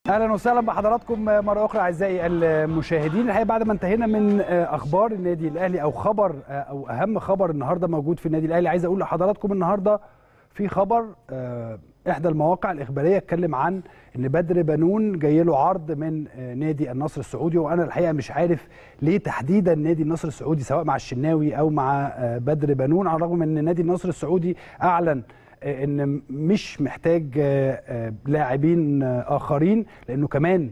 اهلا وسهلا بحضراتكم مره اخرى اعزائي المشاهدين الحقيقه بعد ما انتهينا من اخبار النادي الاهلي او خبر او اهم خبر النهارده موجود في النادي الاهلي عايز اقول لحضراتكم النهارده في خبر احدى المواقع الاخباريه اتكلم عن ان بدر بنون جاي له عرض من نادي النصر السعودي وانا الحقيقه مش عارف ليه تحديدا نادي النصر السعودي سواء مع الشناوي او مع بدر بنون على الرغم ان نادي النصر السعودي اعلن ان مش محتاج لاعبين اخرين لانه كمان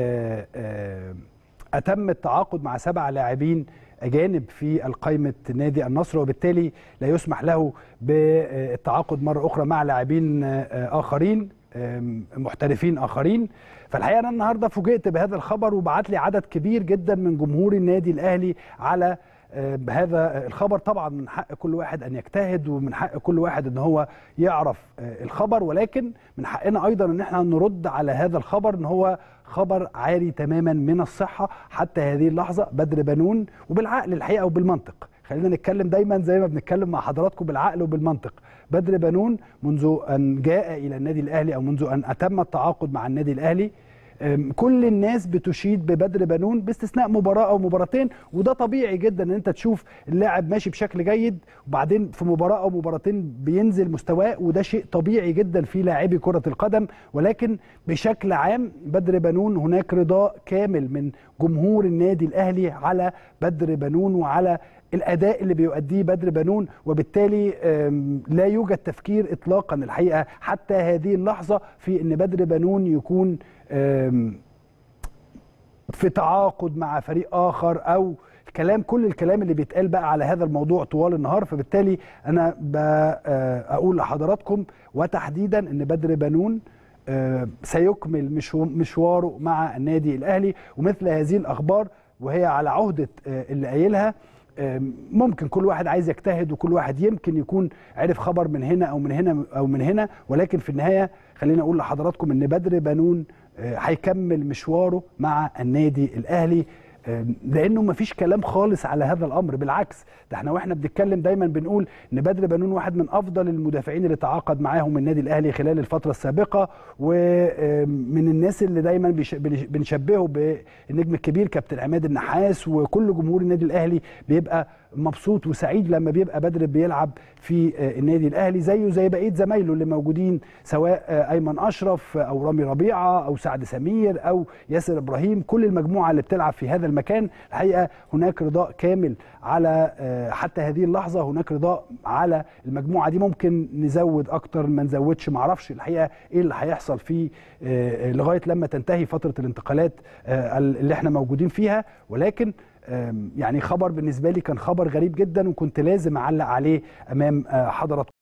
اتم التعاقد مع سبع لاعبين اجانب في القائمه نادي النصر وبالتالي لا يسمح له بالتعاقد مره اخرى مع لاعبين اخرين محترفين اخرين فالحقيقه انا النهارده فوجئت بهذا الخبر وبعت لي عدد كبير جدا من جمهور النادي الاهلي على بهذا الخبر طبعا من حق كل واحد ان يجتهد ومن حق كل واحد ان هو يعرف الخبر ولكن من حقنا ايضا ان احنا نرد على هذا الخبر ان هو خبر عاري تماما من الصحه حتى هذه اللحظه بدر بنون وبالعقل الحقيقه وبالمنطق خلينا نتكلم دايما زي ما بنتكلم مع حضراتكم بالعقل وبالمنطق بدر بنون منذ ان جاء الى النادي الاهلي او منذ ان اتم التعاقد مع النادي الاهلي كل الناس بتشيد ببدر بنون باستثناء مباراه او مباراتين وده طبيعي جدا ان انت تشوف اللاعب ماشي بشكل جيد وبعدين في مباراه او مباراتين بينزل مستواه وده شيء طبيعي جدا في لاعبي كره القدم ولكن بشكل عام بدر بنون هناك رضاء كامل من جمهور النادي الاهلي على بدر بنون وعلى الاداء اللي بيؤديه بدر بنون وبالتالي لا يوجد تفكير اطلاقا الحقيقه حتى هذه اللحظه في ان بدر بنون يكون في تعاقد مع فريق اخر او الكلام كل الكلام اللي بيتقال بقى على هذا الموضوع طوال النهار فبالتالي انا بقول لحضراتكم وتحديدا ان بدر بنون سيكمل مشواره مع النادي الاهلي ومثل هذه الاخبار وهي على عهده اللي قايلها ممكن كل واحد عايز يجتهد وكل واحد يمكن يكون عرف خبر من هنا او من هنا او من هنا ولكن في النهايه خلينا اقول لحضراتكم ان بدر بنون هيكمل مشواره مع النادي الاهلي لانه مفيش كلام خالص على هذا الامر بالعكس ده احنا واحنا بنتكلم دايما بنقول ان بدر بنون واحد من افضل المدافعين اللي تعاقد معاهم النادي الاهلي خلال الفتره السابقه ومن الناس اللي دايما بنشبهه بالنجم الكبير كابتن عماد النحاس وكل جمهور النادي الاهلي بيبقى مبسوط وسعيد لما بيبقى بدر بيلعب في النادي الاهلي زيه زي بقيه زمايله اللي موجودين سواء ايمن اشرف او رامي ربيعه او سعد سمير او ياسر ابراهيم كل المجموعه اللي بتلعب في هذا المكان الحقيقه هناك رضاء كامل على حتى هذه اللحظه هناك رضاء على المجموعه دي ممكن نزود اكتر ما نزودش معرفش الحقيقه ايه اللي هيحصل فيه لغايه لما تنتهي فتره الانتقالات اللي احنا موجودين فيها ولكن يعني خبر بالنسبه لي كان خبر غريب جدا وكنت لازم اعلق عليه امام حضراتكم